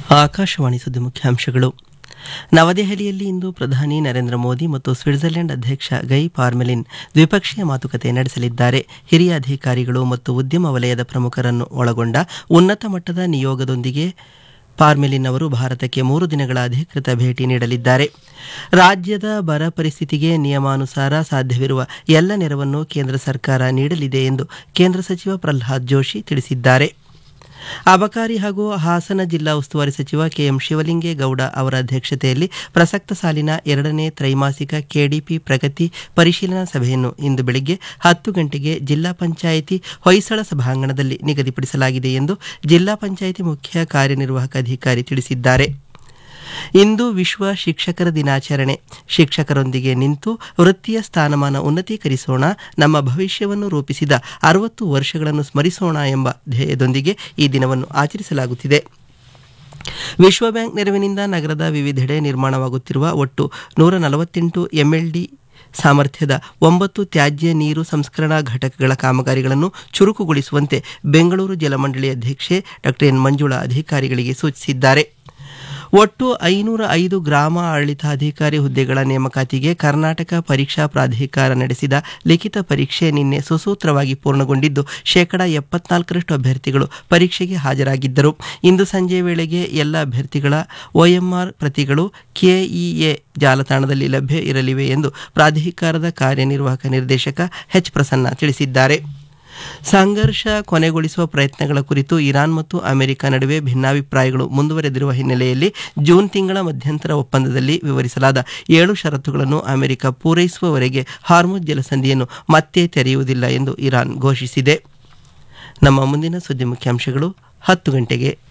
ಆಕಾಶವಾಣಿ ಸುದ್ದಿ ಮುಖ್ಯಾಂಶಗಳು ನವದೆಹಲಿಯಲ್ಲಿ ಇಂದು ಪ್ರಧಾನಿ ನರೇಂದ್ರ ಮೋದಿ ಮತ್ತು ಸ್ವಿಟ್ಜರ್ಲೆಂಡ್ ಅಧ್ಯಕ್ಷ ಗೈ ಪಾರ್ಮೆಲಿನ್ ದ್ವಿಪಕ್ಷೀಯ ಮಾತುಕತೆ ನಡೆಸಲಿದ್ದಾರೆ ಹಿರಿಯ ಅಧಿಕಾರಿಗಳು ಮತ್ತು ಉದ್ಯಮ ವಲಯದ ಪ್ರಮುಖರನ್ನು ಒಳಗೊಂಡ ಉನ್ನತ ಮಟ್ಟದ ನಿಯೋಗದೊಂದಿಗೆ ಪಾರ್ಮೆಲಿನ್ ಅವರು ಭಾರತಕ್ಕೆ ಮೂರು ದಿನಗಳ ಅಧಿಕೃತ ಭೇಟಿ ನೀಡಲಿದ್ದಾರೆ ರಾಜ್ಯದ ಬರ ಪರಿಸ್ಥಿತಿಗೆ ನಿಯಮಾನುಸಾರ ಸಾಧ್ಯವಿರುವ ಎಲ್ಲ ನೆರವನ್ನು ಕೇಂದ್ರ ಸರ್ಕಾರ ನೀಡಲಿದೆ ಎಂದು ಕೇಂದ್ರ ಸಚಿವ ಪ್ರಹ್ಲಾದ್ ಜೋಶಿ ತಿಳಿಸಿದ್ದಾರೆ ಅಬಕಾರಿ ಹಾಗೂ ಹಾಸನ ಜಿಲ್ಲಾ ಉಸ್ತುವಾರಿ ಸಚಿವ ಕೆಎಂ ಶಿವಲಿಂಗೇಗೌಡ ಅವರ ಅಧ್ಯಕ್ಷತೆಯಲ್ಲಿ ಪ್ರಸಕ್ತ ಸಾಲಿನ ಎರಡನೇ ತ್ರೈಮಾಸಿಕ ಕೆಡಿಪಿ ಪ್ರಗತಿ ಪರಿಶೀಲನಾ ಸಭೆಯನ್ನು ಇಂದು ಬೆಳಿಗ್ಗೆ ಹತ್ತು ಗಂಟೆಗೆ ಜಿಲ್ಲಾ ಪಂಚಾಯಿತಿ ಹೊಯ್ಸಳ ಸಭಾಂಗಣದಲ್ಲಿ ನಿಗದಿಪಡಿಸಲಾಗಿದೆ ಎಂದು ಜಿಲ್ಲಾ ಪಂಚಾಯಿತಿ ಮುಖ್ಯ ಕಾರ್ಯನಿರ್ವಾಹಕ ಅಧಿಕಾರಿ ತಿಳಿಸಿದ್ದಾರೆ ಇಂದು ವಿಶ್ವ ಶಿಕ್ಷಕರ ದಿನಾಚರಣೆ ಶಿಕ್ಷಕರೊಂದಿಗೆ ನಿಂತು ವೃತ್ತಿಯ ಸ್ಥಾನಮಾನ ಉನ್ನತೀಕರಿಸೋಣ ನಮ್ಮ ಭವಿಷ್ಯವನ್ನು ರೂಪಿಸಿದ ಅರವತ್ತು ವರ್ಷಗಳನ್ನು ಸ್ಮರಿಸೋಣ ಎಂಬ ಧ್ಯೇಯದೊಂದಿಗೆ ಈ ದಿನವನ್ನು ಆಚರಿಸಲಾಗುತ್ತಿದೆ ವಿಶ್ವ ಬ್ಯಾಂಕ್ ನೆರವಿನಿಂದ ನಗರದ ವಿವಿಧೆಡೆ ನಿರ್ಮಾಣವಾಗುತ್ತಿರುವ ಒಟ್ಟು ನೂರ ನಲವತ್ತೆಂಟು ಎಂಎಲ್ಡಿ ಸಾಮರ್ಥ್ಯದ ಒಂಬತ್ತು ತ್ಯಾಜ್ಯ ನೀರು ಸಂಸ್ಕರಣಾ ಘಟಕಗಳ ಕಾಮಗಾರಿಗಳನ್ನು ಚುರುಕುಗೊಳಿಸುವಂತೆ ಬೆಂಗಳೂರು ಜಲಮಂಡಳಿ ಅಧ್ಯಕ್ಷೆ ಡಾಕ್ಟರ್ ಎನ್ ಮಂಜುಳಾ ಅಧಿಕಾರಿಗಳಿಗೆ ಸೂಚಿಸಿದ್ದಾರೆ ಒಟ್ಟು ಐನೂರ ಐದು ಗ್ರಾಮ ಆಡಳಿತಾಧಿಕಾರಿ ಹುದ್ದೆಗಳ ನೇಮಕಾತಿಗೆ ಕರ್ನಾಟಕ ಪರೀಕ್ಷಾ ಪ್ರಾಧಿಕಾರ ನಡೆಸಿದ ಲಿಖಿತ ಪರೀಕ್ಷೆ ನಿನ್ನೆ ಸುಸೂತ್ರವಾಗಿ ಪೂರ್ಣಗೊಂಡಿದ್ದು ಶೇಕಡಾ ಎಪ್ಪತ್ನಾಲ್ಕರಷ್ಟು ಅಭ್ಯರ್ಥಿಗಳು ಪರೀಕ್ಷೆಗೆ ಹಾಜರಾಗಿದ್ದರು ಇಂದು ಸಂಜೆ ವೇಳೆಗೆ ಎಲ್ಲ ಅಭ್ಯರ್ಥಿಗಳ ಒಎಂಆರ್ ಪ್ರತಿಗಳು ಕೆಇಎ ಜಾಲತಾಣದಲ್ಲಿ ಲಭ್ಯ ಇರಲಿವೆ ಎಂದು ಪ್ರಾಧಿಕಾರದ ಕಾರ್ಯನಿರ್ವಾಹಕ ನಿರ್ದೇಶಕ ಎಚ್ ಪ್ರಸನ್ನ ತಿಳಿಸಿದ್ದಾರೆ ಸಂಘರ್ಷ ಕೊನೆಗೊಳಿಸುವ ಪ್ರಯತ್ನಗಳ ಕುರಿತು ಇರಾನ್ ಮತ್ತು ಅಮೆರಿಕ ನಡುವೆ ಭಿನ್ನಾಭಿಪ್ರಾಯಗಳು ಮುಂದುವರೆದಿರುವ ಹಿನ್ನೆಲೆಯಲ್ಲಿ ಜೂನ್ ತಿಂಗಳ ಮಧ್ಯಂತರ ಒಪ್ಪಂದದಲ್ಲಿ ವಿವರಿಸಲಾದ ಏಳು ಷರತ್ತುಗಳನ್ನು ಅಮೆರಿಕ ಪೂರೈಸುವವರೆಗೆ ಹಾರ್ಮುಜ್ ಜಲಸಂಧಿಯನ್ನು ಮತ್ತೆ ತೆರೆಯುವುದಿಲ್ಲ ಎಂದು ಇರಾನ್ ಘೋಷಿಸಿದೆ ನಮ್ಮ ಮುಂದಿನ ಸುದ್ದಿ ಮುಖ್ಯಾಂಶಗಳು ಹತ್ತು ಗಂಟೆಗೆ